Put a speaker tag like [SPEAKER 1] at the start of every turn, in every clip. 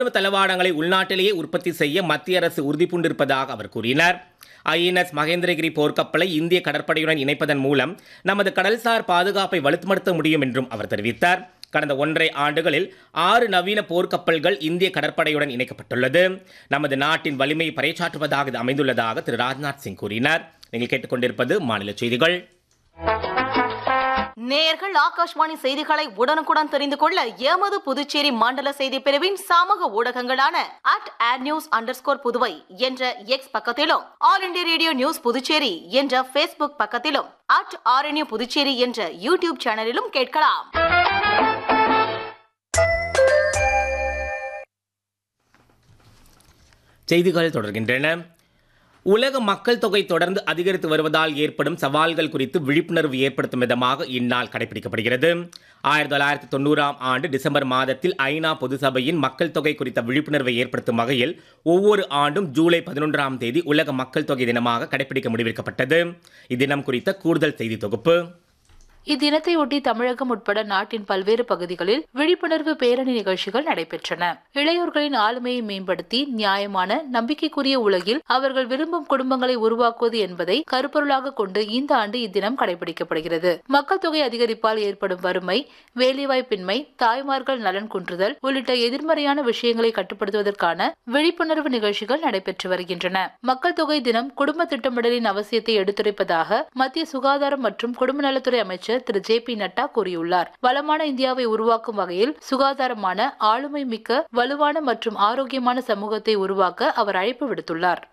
[SPEAKER 1] ராணுவ தளவாடங்களை உள்நாட்டிலேயே உற்பத்தி செய்ய மத்திய அரசு உறுதிபூண்டிருப்பதாக அவர் கூறினார் ஐஎன்எஸ் மகேந்திரகிரி போர்க்கப்பலை இந்திய கடற்படையுடன் இணைப்பதன் மூலம் நமது கடல்சார் பாதுகாப்பை வலுப்படுத்த முடியும் என்றும் அவர் தெரிவித்தார் கடந்த ஒன்றரை ஆண்டுகளில் ஆறு நவீன போர்க்கப்பல்கள் இந்திய கடற்படையுடன் இணைக்கப்பட்டுள்ளது நமது நாட்டின் வலிமையை பறைசாற்றுவதாக இது அமைந்துள்ளதாக திரு ராஜ்நாத் சிங் கூறினார் நீங்கள் கேட்டுக்கொண்டிருப்பது மாநில செய்திகள்
[SPEAKER 2] நேயர்கள் ஆகாஷ்வாணி செய்திகளை உடனுக்குடன் தெரிந்து கொள்ள எமது புதுச்சேரி மண்டல செய்தி பிரிவின் சமூக ஊடகங்களான at at news underscore Puduvai என்ற எக்ஸ் பக்கத்திலும் all India radio news Puducherry என்ற ஃபேஸ்புக் பக்கத்திலும் அட் ஆர்என்யூ புதுச்சேரி என்ற யூடியூப் சேனலிலும் கேட்கலாம்
[SPEAKER 1] செய்திகள் தொடர்கின்றன உலக மக்கள் தொகை தொடர்ந்து அதிகரித்து வருவதால் ஏற்படும் சவால்கள் குறித்து விழிப்புணர்வு ஏற்படுத்தும் விதமாக இந்நாள் கடைபிடிக்கப்படுகிறது ஆயிரத்தி தொள்ளாயிரத்தி தொண்ணூறாம் ஆண்டு டிசம்பர் மாதத்தில் ஐநா பொதுசபையின் மக்கள் தொகை குறித்த விழிப்புணர்வை ஏற்படுத்தும் வகையில் ஒவ்வொரு ஆண்டும் ஜூலை பதினொன்றாம் தேதி உலக மக்கள் தொகை தினமாக கடைபிடிக்க முடிவெடுக்கப்பட்டது இத்தினம் குறித்த கூடுதல் செய்தி தொகுப்பு
[SPEAKER 3] இத்தினத்தையொட்டி தமிழகம் உட்பட நாட்டின் பல்வேறு பகுதிகளில் விழிப்புணர்வு பேரணி நிகழ்ச்சிகள் நடைபெற்றன இளையோர்களின் ஆளுமையை மேம்படுத்தி நியாயமான நம்பிக்கைக்குரிய உலகில் அவர்கள் விரும்பும் குடும்பங்களை உருவாக்குவது என்பதை கருப்பொருளாக கொண்டு இந்த ஆண்டு இத்தினம் கடைபிடிக்கப்படுகிறது மக்கள் தொகை அதிகரிப்பால் ஏற்படும் வறுமை வேலைவாய்ப்பின்மை தாய்மார்கள் நலன் குன்றுதல் உள்ளிட்ட எதிர்மறையான விஷயங்களை கட்டுப்படுத்துவதற்கான விழிப்புணர்வு நிகழ்ச்சிகள் நடைபெற்று வருகின்றன மக்கள் தொகை தினம் குடும்ப திட்டமிடலின் அவசியத்தை எடுத்துரைப்பதாக மத்திய சுகாதாரம் மற்றும் குடும்ப நலத்துறை அமைச்சர் திரு ஜே பி நட்டா கூறியுள்ளார் வளமான இந்தியாவை உருவாக்கும் வகையில் சுகாதாரமான ஆளுமை மிக்க வலுவான மற்றும் ஆரோக்கியமான சமூகத்தை உருவாக்க அவர் அழைப்பு விடுத்துள்ளார்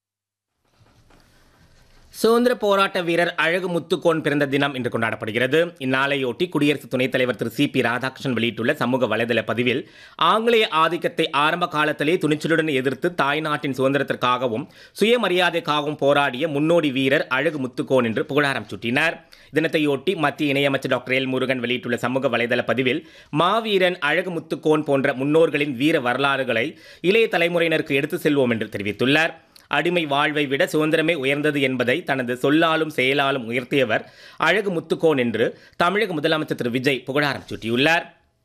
[SPEAKER 1] சுதந்திர போராட்ட வீரர் அழகு முத்துக்கோன் பிறந்த தினம் இன்று கொண்டாடப்படுகிறது இந்நாளையொட்டி குடியரசு துணைத் தலைவர் திரு சி பி ராதாகிருஷ்ணன் வெளியிட்டுள்ள சமூக வலைதள பதிவில் ஆங்கிலேய ஆதிக்கத்தை ஆரம்ப காலத்திலே துணிச்சலுடன் எதிர்த்து தாய்நாட்டின் சுதந்திரத்திற்காகவும் சுயமரியாதைக்காகவும் போராடிய முன்னோடி வீரர் அழகு முத்துக்கோன் என்று புகழாரம் சூட்டினார் தினத்தையொட்டி மத்திய இணையமைச்சர் டாக்டர் எல் முருகன் வெளியிட்டுள்ள சமூக வலைதள பதிவில் மாவீரன் அழகு முத்துக்கோன் போன்ற முன்னோர்களின் வீர வரலாறுகளை இளைய தலைமுறையினருக்கு எடுத்து செல்வோம் என்று தெரிவித்துள்ளார் அடிமை வாழ்வை விட சுதந்திரமே உயர்ந்தது என்பதை தனது சொல்லாலும் செயலாலும் உயர்த்தியவர் அழகு முத்துக்கோன் என்று தமிழக முதலமைச்சர் திரு விஜய் புகழாரம் சூட்டியுள்ளார்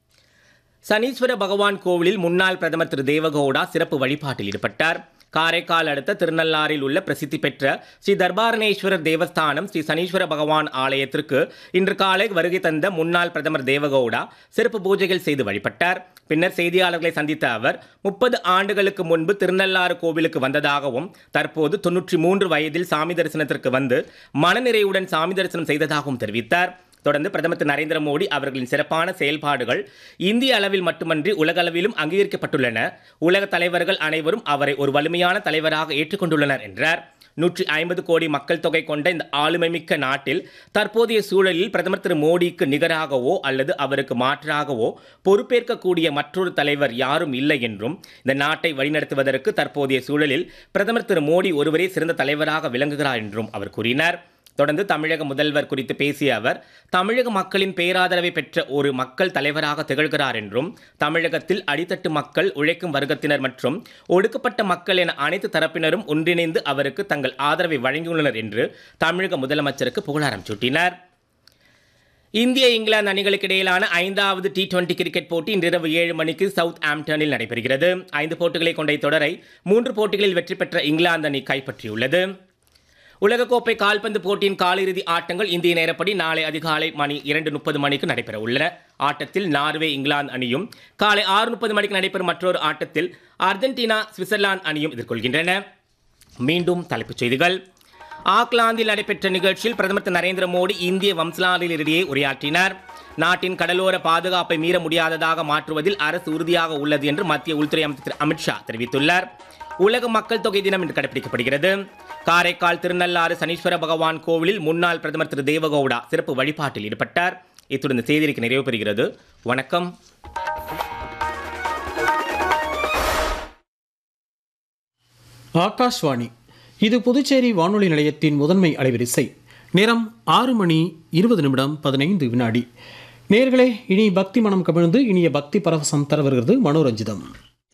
[SPEAKER 1] சனீஸ்வர பகவான் கோவிலில் முன்னாள் பிரதமர் திரு தேவகவுடா சிறப்பு வழிபாட்டில் ஈடுபட்டார் காரைக்கால் அடுத்த திருநள்ளாறில் உள்ள பிரசித்தி பெற்ற ஸ்ரீ தர்பாரணேஸ்வரர் தேவஸ்தானம் ஸ்ரீ சனீஸ்வர பகவான் ஆலயத்திற்கு இன்று காலை வருகை தந்த முன்னாள் பிரதமர் தேவகவுடா சிறப்பு பூஜைகள் செய்து வழிபட்டார் பின்னர் செய்தியாளர்களை சந்தித்த அவர் முப்பது ஆண்டுகளுக்கு முன்பு திருநள்ளாறு கோவிலுக்கு வந்ததாகவும் தற்போது தொன்னூற்றி மூன்று வயதில் சாமி தரிசனத்திற்கு வந்து மனநிறைவுடன் சாமி தரிசனம் செய்ததாகவும் தெரிவித்தார் தொடர்ந்து பிரதமர் திரு நரேந்திர மோடி அவர்களின் சிறப்பான செயல்பாடுகள் இந்திய அளவில் மட்டுமன்றி உலக அளவிலும் அங்கீகரிக்கப்பட்டுள்ளன உலக தலைவர்கள் அனைவரும் அவரை ஒரு வலிமையான தலைவராக ஏற்றுக்கொண்டுள்ளனர் என்றார் நூற்றி ஐம்பது கோடி மக்கள் தொகை கொண்ட இந்த ஆளுமைமிக்க நாட்டில் தற்போதைய சூழலில் பிரதமர் திரு மோடிக்கு நிகராகவோ அல்லது அவருக்கு மாற்றாகவோ பொறுப்பேற்கக்கூடிய மற்றொரு தலைவர் யாரும் இல்லை என்றும் இந்த நாட்டை வழிநடத்துவதற்கு தற்போதைய சூழலில் பிரதமர் திரு மோடி ஒருவரே சிறந்த தலைவராக விளங்குகிறார் என்றும் அவர் கூறினார் தொடர்ந்து தமிழக முதல்வர் குறித்து பேசிய அவர் தமிழக மக்களின் பேராதரவை பெற்ற ஒரு மக்கள் தலைவராக திகழ்கிறார் என்றும் தமிழகத்தில் அடித்தட்டு மக்கள் உழைக்கும் வர்க்கத்தினர் மற்றும் ஒடுக்கப்பட்ட மக்கள் என அனைத்து தரப்பினரும் ஒன்றிணைந்து அவருக்கு தங்கள் ஆதரவை வழங்கியுள்ளனர் என்று தமிழக முதலமைச்சருக்கு புகழாரம் சூட்டினார் இந்திய இங்கிலாந்து அணிகளுக்கு இடையிலான ஐந்தாவது டி டுவெண்டி கிரிக்கெட் போட்டி இன்றிரவு ஏழு மணிக்கு சவுத் ஆம்டனில் நடைபெறுகிறது ஐந்து போட்டிகளை கொண்ட இத்தொடரை மூன்று போட்டிகளில் வெற்றி பெற்ற இங்கிலாந்து அணி கைப்பற்றியுள்ளது உலகக்கோப்பை கால்பந்து போட்டியின் காலிறுதி ஆட்டங்கள் இந்திய நேரப்படி நாளை அதிகாலை மணி இரண்டு முப்பது மணிக்கு நடைபெற உள்ளன ஆட்டத்தில் நார்வே இங்கிலாந்து அணியும் காலை ஆறு முப்பது மணிக்கு நடைபெறும் மற்றொரு ஆட்டத்தில் அர்ஜென்டினா சுவிட்சர்லாந்து அணியும் எதிர்கொள்கின்றன மீண்டும் தலைப்புச் செய்திகள் ஆக்லாந்தில் நடைபெற்ற நிகழ்ச்சியில் பிரதமர் திரு நரேந்திர மோடி இந்திய வம்சலாரிடையே உரையாற்றினார் நாட்டின் கடலோர பாதுகாப்பை மீற முடியாததாக மாற்றுவதில் அரசு உறுதியாக உள்ளது என்று மத்திய உள்துறை அமைச்சர் திரு அமித்ஷா தெரிவித்துள்ளார் உலக மக்கள் தொகை தினம் இன்று கடைபிடிக்கப்படுகிறது காரைக்கால் திருநள்ளாறு சனீஸ்வர பகவான் கோவிலில் முன்னாள் பிரதமர் திரு தேவகவுடா சிறப்பு வழிபாட்டில் ஈடுபட்டார் இத்துடன் இந்த செய்திக்கு நிறைவு பெறுகிறது வணக்கம்
[SPEAKER 4] ஆகாஷ்வாணி இது புதுச்சேரி வானொலி நிலையத்தின் முதன்மை அலைவரிசை நேரம் ஆறு மணி இருபது நிமிடம் பதினைந்து வினாடி நேர்களே இனி பக்தி மனம் கவிழ்ந்து இனிய பக்தி பரவசம் தர வருகிறது மனோரஞ்சிதம்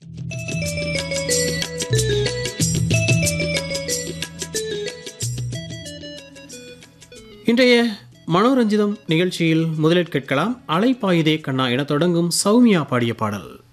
[SPEAKER 4] இன்றைய மனோரஞ்சிதம் நிகழ்ச்சியில் முதலில் கேட்கலாம் அலைப்பாயுதே கண்ணா என தொடங்கும் சௌமியா பாடிய பாடல்